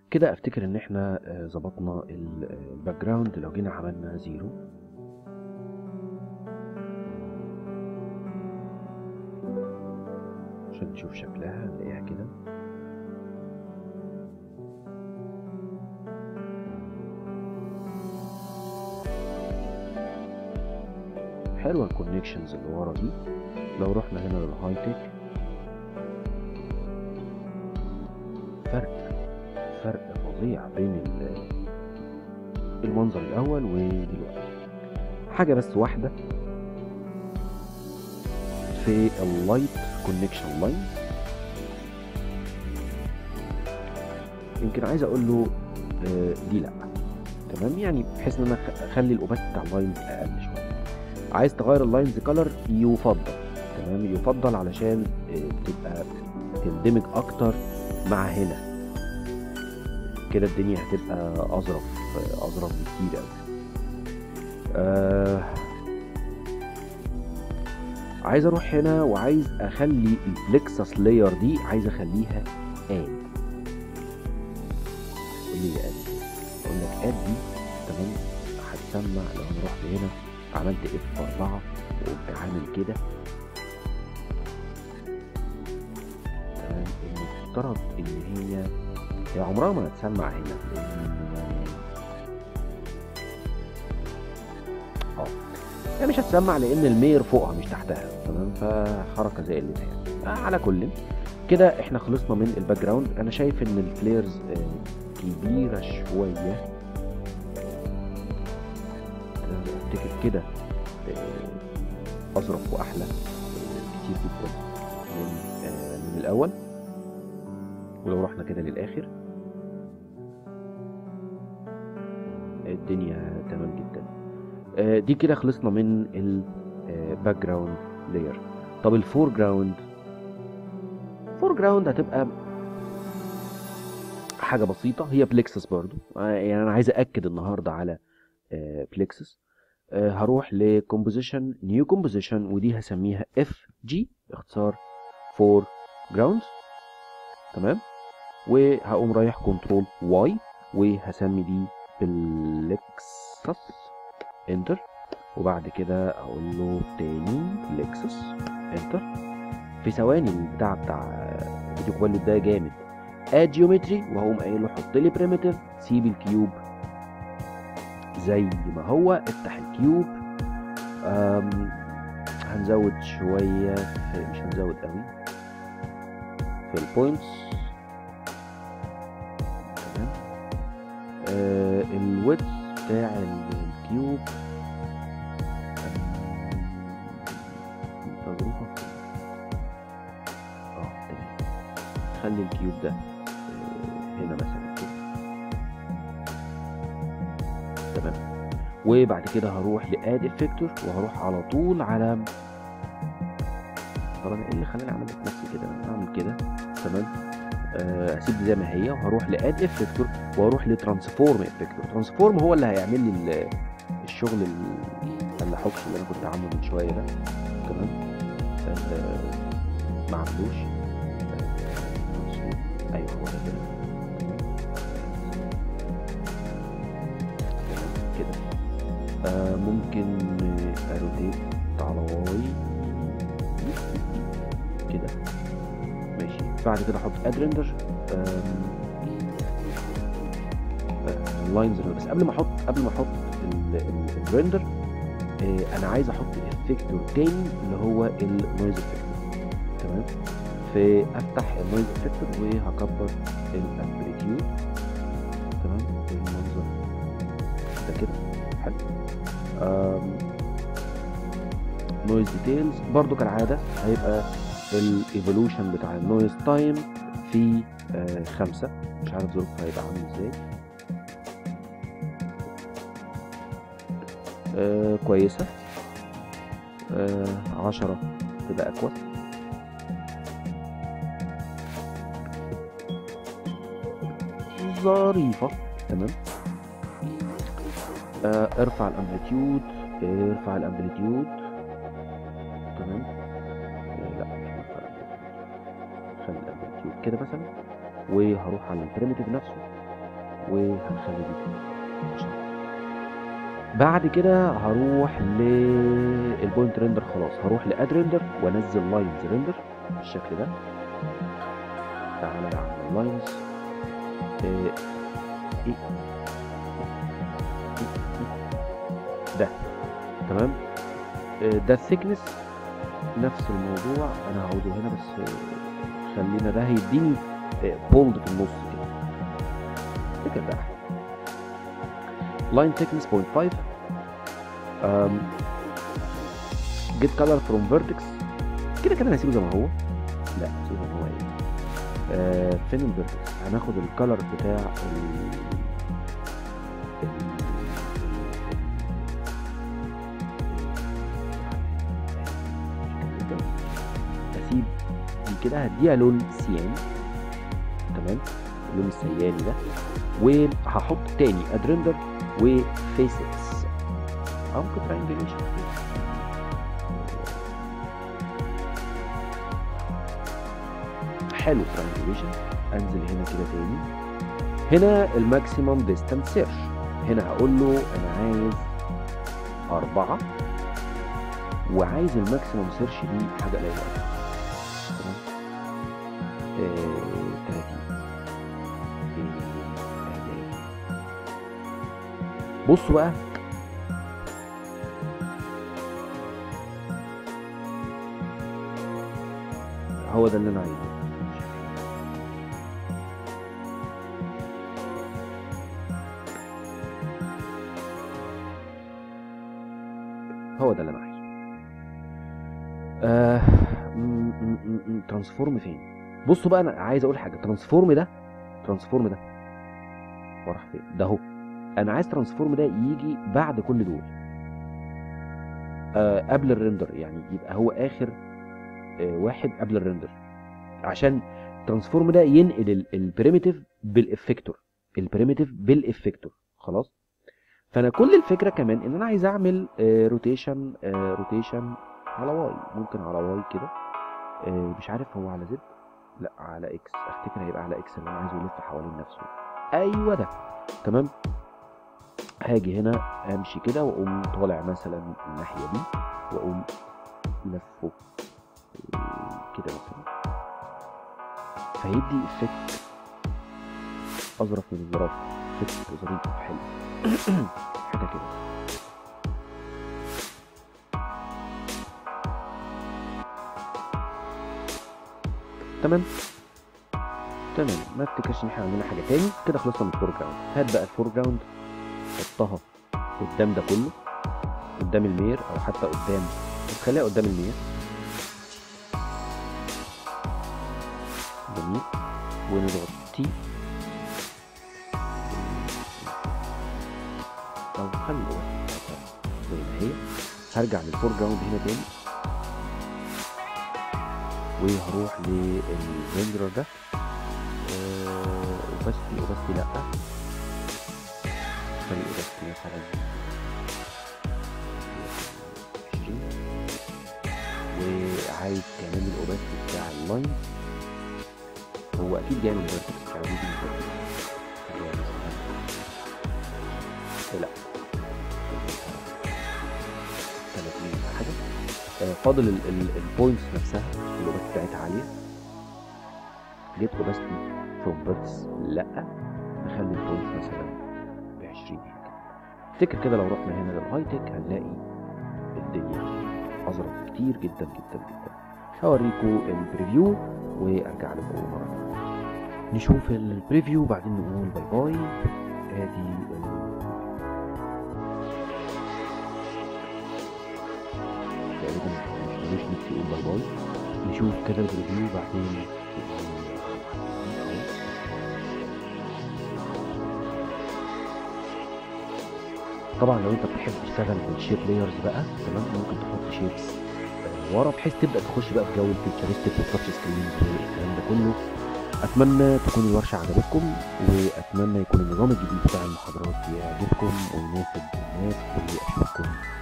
كده افتكر ان احنا آه، ظبطنا الباك جراوند لو جينا عملنا زيرو عشان نشوف شكلها نلاقيها كده حلوه الكونكشنز اللي ورا دي لو رحنا هنا للهاي تك فرق فرق فظيع بين ال- المنظر الاول ودلوقتي حاجه بس واحده في اللايت كونكشن لاين يمكن عايز اقول له آه، دي لا تمام يعني بحيث ان انا أخ- اخلي الاوباس بتاع اللاينز اقل شويه عايز تغير اللاينز كلر يفضل تمام يفضل علشان آه، تبقى تندمج اكتر مع هنا كده الدنيا هتبقى اظرف آه، اظرف بكتير قوي آه عايز اروح هنا وعايز اخلي البلكسس لاير دي عايز اخليها اد قول لي اد اقول لك اد دي تمام هتسمع لو انا رحت هنا عملت اف 4 وقمت عامل كده تمام المفترض ان هي هي عمرها ما هتسمع هنا لان اه هي مش هتسمع لان المير فوقها مش تحتها تمام فحركه زي اللي يعني آه على كل كده احنا خلصنا من الباك جراوند انا شايف ان الفليرز آه، كبيره شويه افتكر كده آه، اظرف واحلى آه، كتير جدا من آه، من الاول ولو رحنا كده للاخر الدنيا تمام جدا آه، دي كده خلصنا من الباك جراوند لاير طب الفور جراوند فور جراوند هتبقى حاجه بسيطه هي بلكسس برضو آه، يعني انا عايز اكد النهارده على بلكسس هروح لكومبوزيشن نيو كومبوزيشن ودي هسميها اف جي اختصار فور جراوندز تمام وهقوم رايح كنترول واي وهسمي دي بلكسس انتر وبعد كده اقول له تاني بلكسس انتر في ثواني البتاع بتاع فيديو كواليتي ده جامد اد جيومتري وهقوم قايل له حط لي بريمتيف سيب الكيوب زي ما هو افتح الكيوب أم هنزود شوية في مش هنزود قوي في البوينتس تمام آه الويدث بتاع ال- الكيوب أم، تظروفه اه تمام خلي الكيوب ده آه، هنا مثلا كده تمام وبعد كده هروح لاد افكتور وهروح على طول على طب انا ايه اللي خلاني اعمل في نفسي كده أنا اعمل كده تمام آه، اسيب دي زي ما هي وهروح لاد افكتور واروح لترانسفورم افكتور ترانسفورم هو اللي هيعمل لي ال- الشغل ال- اللحوكش اللي انا كنت عامله من شويه ده تمام آه، ما عملوش آه، ايوه هو ده كده تمام كده آه ممكن آه، اروتيت على واي كده ماشي بعد كده احط اد ريندر لاينز بس قبل ما احط قبل ما احط الريندر انا عايز احط افكتور تاني اللي هو النويز افكتور تمام فافتح النويز افكتور وهكبر الامبليتيود تمام بالمنظر ده كده حلو نويز ديتيلز برضو كالعاده هيبقى الايفولوشن بتاع النويز تايم في آه خمسة مش عارف ظروفها هيبقى عامل ازاي آه كويسة آه عشرة تبقى أكوى ظريفة تمام آه ارفع الامبليتيود ارفع الامبليتيود تمام آه لا مش هرفع الامبليتيود خلي الامبليتيود كده مثلا وهروح على البريمتيف نفسه وهنخلي دي عشان. بعد كده هروح للبوينت ريندر خلاص هروح لاد ريندر وانزل لاينز ريندر بالشكل ده تعالى يا عم لاينز ده تمام آه، ده الثيكنس نفس الموضوع انا هعوده هنا بس آه، خلينا ده هيديني بولد في النص كده فكر ده احلى line thickness 0.5 um, get color from vertex كده كده انا هسيبه زي ما هو لا هسيبه زي ما هو ايه آه فين الفيرتكس هناخد الكالر بتاع ال ال- ال- هسيب دي كده هديها لون سيان تمام اللون السياني ده وهحط تاني ادرندر وفيسز او ممكن ترينجليشن حلو ترينجليشن انزل هنا كده تاني هنا الماكسيمم ديستانس سيرش هنا هقول له انا عايز أربعة وعايز الماكسيمم سيرش دي حاجة قليلة أوي. تمام آه، 30 بصوا بقى هو ده اللي انا عايزه هو ده اللي انا عايزه آه م- م- م- م- ترانسفورم فين بصوا بقى انا عايز اقول حاجه ترانسفورم ده ترانسفورم ده وراح فين ده اهو انا عايز ترانسفورم ده يجي بعد كل دول آه قبل الريندر يعني يبقى هو اخر آه واحد قبل الريندر عشان الترانسفورم ده ينقل البريميتيف بالافكتور البريميتيف بالافكتور خلاص فانا كل الفكره كمان ان انا عايز اعمل روتيشن روتيشن على واي ممكن على واي كده آه، مش عارف هو على زد لا على اكس افتكر هيبقى على اكس اللي انا عايزه يلف حوالين نفسه ايوه ده تمام هاجي هنا امشي كده واقوم طالع مثلا الناحيه دي واقوم لفه آه، كده مثلا فيدي افكت اظرف من الزرافه افكت ظريف حلو حاجه كده تمام تمام ما افتكرش ان احنا عندنا حاجه تاني كده خلصنا من الفور جراوند هات بقى الفور جراوند حطها قدام ده كله قدام المير او حتى قدام خليها قدام المير جميل ونضغط تي او خلي بس زي ما هي هرجع للفور جراوند هنا تاني وهروح للريندرر ده اوباستي اوباستي لا خلي اوباستي مثلا 20 وعايز كمان الاوباستي بتاع اللاين هو اكيد جاي من الفيرتكس بتاع دي دي خليها مثلا لا 30 ولا حاجه آه، فاضل البوينتس نفسها الاوباستي بتاعتها عاليه جيت اوباستي فروم بيرتس لا نخلي البوينتس مثلا ب 20 هيك افتكر كده لو رحنا هنا للهاي تك هنلاقي الدنيا اظرف كتير جدا جدا جدا هوريكم البريفيو وارجع لكم مره تانية. نشوف البريفيو بعدين نقول باي باي ادي ال- تقريبا مش ملوش نفسي يقول باي باي نشوف كده الريفيو بعدين طبعا لو انت بتحب تشتغل بالشيب لايرز بقى تمام ممكن تحط شيبس ورا بحيث تبدا تخش بقى في جو الفيتشرستيك والتاتش سكرين والكلام ده كله اتمنى تكون الورشه عجبتكم واتمنى يكون النظام الجديد بتاع المحاضرات يعجبكم ويناسب الناس واشوفكم